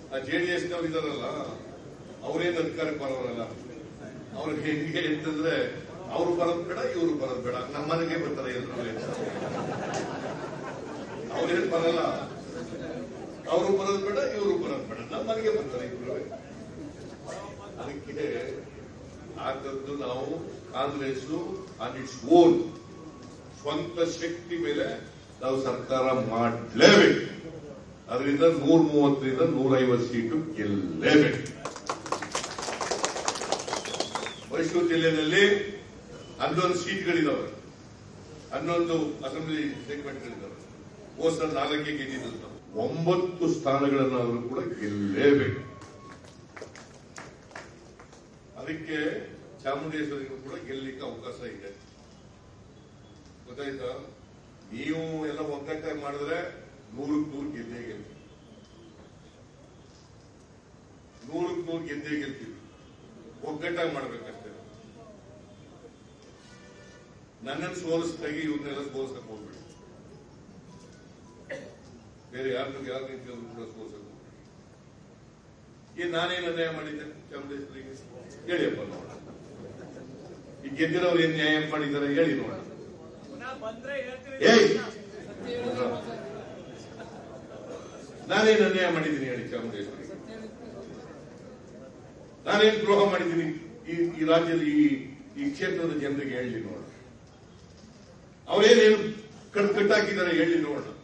ಆ J D ಎಸ್ನವ್ರು ಇದಾರಲ್ಲ ಅವರೇನು ಅಧಿಕಾರಕ್ಕೆ ಬರೋರಲ್ಲ ಅವ್ರಿಗೆ ಹೆಂಗೆ ಅಂತಂದ್ರೆ ಅವ್ರು ಬರೋದ್ ಬೇಡ ಇವ್ರು ಬರೋದ್ ಬೇಡ ನಮ್ಮ ಮನೆಗೆ ಬರ್ತಾರೆ ಎಲ್ಲರೂ ಅವ್ರೇನ್ ಬರಲ್ಲ ಅವರು ಬರೋದ್ ಬೇಡ ಇವರು ಬರೋದ್ ಬೇಡ ನಮ್ಮ ಮನೆಗೆ ಬರ್ತಾರೆ ಇಬ್ರು ಅದಕ್ಕೆ ಆದದ್ದು ನಾವು ಕಾಂಗ್ರೆಸ್ ಆನ್ ಇಟ್ಸ್ ಓನ್ ಸ್ವಂತ ಶಕ್ತಿ ಮೇಲೆ ನಾವು ಸರ್ಕಾರ ಮಾಡಲೇಬೇಕು ಅದರಿಂದ ನೂರ ಮೂವತ್ತರಿಂದ ನೂರ ಐವತ್ತು ಸೀಟು ಗೆಲ್ಲೇಬೇಕು ಮೈಸೂರು ಜಿಲ್ಲೆಯಲ್ಲಿ ಹನ್ನೊಂದು ಸೀಟ್ಗಳಿದಾವೆ ಹನ್ನೊಂದು ಅಸೆಂಬ್ಲಿ ಸೆಗ್ಮೆಂಟ್ಗಳಿದಾವೆ ಹೋದ ನಾಲ್ಕೇ ಗೆದ್ದಿದ್ದು ನಾವು. ಒಂಬತ್ತು ಸ್ಥಾನಗಳನ್ನಾದರೂ ಕೂಡ ಗೆಲ್ಲೇಬೇಕು ಅದಕ್ಕೆ ಚಾಮುಂಡೇಶ್ವರಿಗೂ ಕೂಡ ಗೆಲ್ಲಲಿಕ್ಕೆ ಅವಕಾಶ ಇದೆ ಗೊತ್ತಾಯ್ತಾ ನೀವು ಎಲ್ಲ ಒಗ್ಗಟ್ಟಾಗಿ ಮಾಡಿದ್ರೆ ನೂರಕ್ಕೆ ನೂರು ಗೆದ್ದೇ ಗೆಲ್ತೀವಿ ನೂರಕ್ಕೆ ನೂರು ಗೆದ್ದೇ ಗೆಲ್ತೀವಿ ಒಗ್ಗಟ್ಟಾಗಿ ಮಾಡ್ಬೇಕಷ್ಟೇ ನನ್ನನ್ನು ಸೋಲಿಸ್ದಾಗಿ ಇವ್ರನ್ನೆಲ್ಲ ಸೋಲ್ಸಕ್ ಹೋಗ್ಬೇಡಿ ಬೇರೆ ಯಾರು ಯಾರು ನಿಂತಿದ್ರು ಕೂಡ ಸೋಲ್ಸಕ್ ಹೋಗ್ಬೇಡಿ ಏನ್ ನಾನೇನು ಅನ್ಯಾಯ ಮಾಡಿದ್ದೆ ಚಾಮುಂಡೇಶ್ವರಿಗೆ ಹೇಳಿಯಪ್ಪ ನೋಡ ಈ ಗೆದ್ದಿರೋರು ಏನ್ ನ್ಯಾಯ ಮಾಡಿದ್ದಾರೆ ಹೇಳಿ ನೋಡ ಬಂದ್ರೆ ಹೇಳ್ತೀವಿ ಏಯ್ ನಾನೇನು ಅನ್ಯಾಯ ಮಾಡಿದ್ದೀನಿ ಹೇಳಿ ಚಾಮುಂಡೇಶ್ವರಿ ನಾನೇನ್ ದ್ರೋಹ ಮಾಡಿದ್ದೀನಿ ಈ ಈ ರಾಜ್ಯದ ಈ ಈ ಕ್ಷೇತ್ರದ ಜನರಿಗೆ ಹೇಳಿ ನೋಡ ಅವರೇನೇನು ಕಟ್ ಕಟ್ಟಾಕಿದ್ದಾರೆ ಹೇಳಿ ನೋಡ